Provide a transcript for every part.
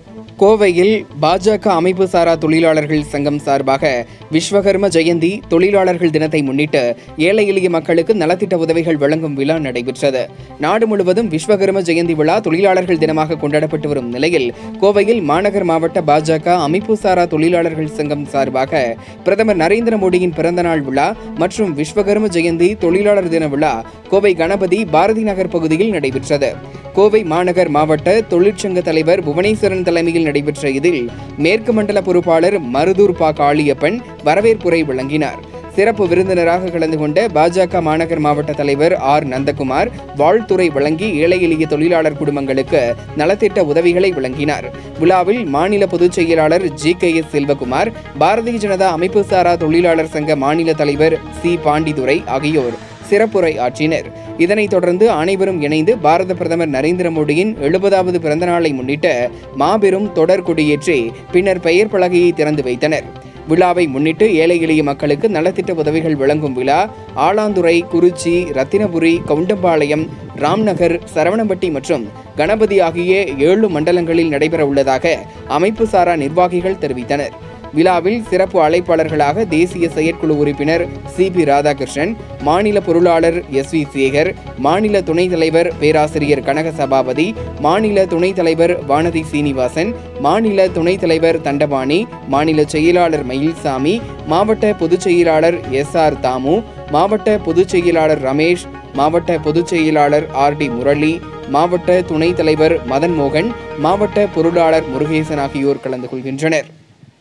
கோவையில் பாஜக அமைப்பு சாரா தொழிலாளர்கள் சங்கம் சார்பாக விஸ்வகர்ம ஜெயந்தி தொழிலாளர்கள் தினத்தை முன்னிட்டு ஏழை எளிய மக்களுக்கு நலத்திட்ட உதவிகள் வழங்கும் விழா நடைபெற்றது நாடு முழுவதும் விஸ்வகர்ம ஜெயந்தி விழா தொழிலாளர்கள் தினமாக கொண்டாடப்பட்டு வரும் நிலையில் கோவையில் மாநகர் மாவட்ட பாஜக அமைப்பு சாரா தொழிலாளர்கள் சங்கம் சார்பாக பிரதமர் நரேந்திர மோடியின் பிறந்தநாள் விழா மற்றும் விஸ்வகர்ம ஜெயந்தி தொழிலாளர் தின விழா கோவை கணபதி பாரதி நகர் பகுதியில் நடைபெற்றது கோவை மாநகர் மாவட்ட தொழிற்சங்க தலைவர் புவனேஸ்வரன் தலைமையில் நடைபெற்ற இதில் மேற்கு மண்டல பொறுப்பாளர் மருதூர் பா காளியப்பன் வரவேற்புரை வழங்கினார் சிறப்பு விருந்தினராக கலந்து கொண்ட பாஜக மாநகர் மாவட்ட தலைவர் ஆர் நந்தகுமார் வாழ்த்துறை வழங்கி ஏழை எளிய தொழிலாளர் குடும்பங்களுக்கு நலத்திட்ட உதவிகளை வழங்கினார் விழாவில் மாநில பொதுச் செயலாளர் G K S Selvakumar Bharatiya Janata அமைப்பு சாரா தொழிலாளர் சங்க மாநில தலைவர் சி பாண்டிதுரை ஆகியோர் சிறப்புரை ஆற்றினர் இதனைத் தொடர்ந்து அனைவரும் இணைந்து பாரத பிரதமர் நரேந்திர மோடியின் எழுபதாவது பிறந்தநாளை முன்னிட்டு மாபெரும் தொடர் கொடியேற்றி பின்னர் பெயர் பலகையை திறந்து வைத்தனர் விழாவை முன்னிட்டு ஏழை எளிய மக்களுக்கு நலத்திட்ட உதவிகள் வழங்கும் விழா ஆலாந்துறை குறிச்சி ரத்தினபுரி கவுண்டம்பாளையம் ராம்நகர் சரவணம்பட்டி மற்றும் கணபதி ஆகிய ஏழு மண்டலங்களில் நடைபெற உள்ளதாக அமைப்பு சாரா நிர்வாகிகள் தெரிவித்தனர் விழாவில் சிறப்பு அழைப்பாளர்களாக தேசிய செயற்குழு உறுப்பினர் சி பி ராதாகிருஷ்ணன் மாநில பொருளாளர் எஸ் வி சேகர் மாநில துணைத் தலைவர் பேராசிரியர் கனக சபாபதி மாநில துணைத் தலைவர் வானதி சீனிவாசன் மாநில துணைத் தலைவர் தண்டபாணி மாநில செயலாளர் மயில்சாமி மாவட்ட பொதுச் செயலாளர் எஸ் ஆர் தாமு மாவட்ட பொதுச் செயலாளர் ரமேஷ் மாவட்ட பொதுச் செயலாளர் ஆர் டி முரளி மாவட்ட துணைத் தலைவர் மதன் மோகன் மாவட்ட பொருளாளர் முருகேசன் ஆகியோர் கலந்து கொள்கின்றனர்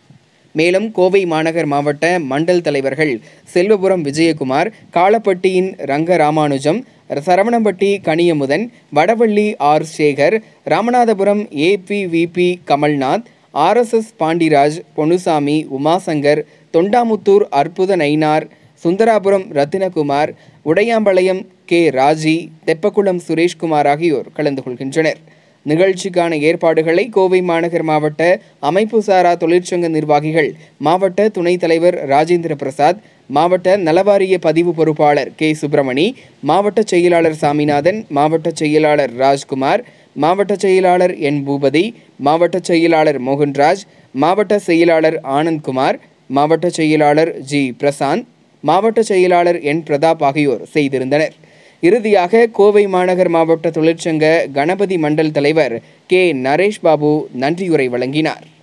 மேலும் கோவை மாநகர் மாவட்ட மண்டல் தலைவர்கள் செல்வபுரம் விஜயகுமார் காலப்பட்டியின் Ranga Ramanujam Saravanampatti Kaniyamudhan Vadavalli R Sekar Ramanathapuram ABVP Kamalnath RSS Pandiraj Ponnusamy Umashankar Thondamuthur அற்புத நயினார் சுந்தராபுரம் ரத்தினகுமார் உடையாம்பாளையம் கே ராஜி தெப்பக்குளம் சுரேஷ்குமார் ஆகியோர் கலந்து கொள்கின்றனர் நிகழ்ச்சிக்கான ஏற்பாடுகளை கோவை மாநகர் மாவட்ட அமைப்பு சாரா தொழிற்சங்க நிர்வாகிகள் மாவட்ட துணைத் தலைவர் ராஜேந்திர பிரசாத் மாவட்ட நலவாரிய பதிவு பொறுப்பாளர் கே சுப்பிரமணி மாவட்ட செயலாளர் சாமிநாதன் மாவட்ட செயலாளர் ராஜ்குமார் மாவட்ட செயலாளர் என் பூபதி மாவட்ட செயலாளர் மோகன்ராஜ் மாவட்ட செயலாளர் ஆனந்த்குமார் மாவட்ட செயலாளர் ஜி பிரசாந்த் மாவட்ட செயலாளர் என் பிரதாப் ஆகியோர் செய்திருந்தனர் இறுதியாக கோவை மாநகர் மாவட்ட தொழிற்சங்க கணபதி மண்டல் தலைவர் கே நரேஷ் பாபு நன்றியுரை வழங்கினார்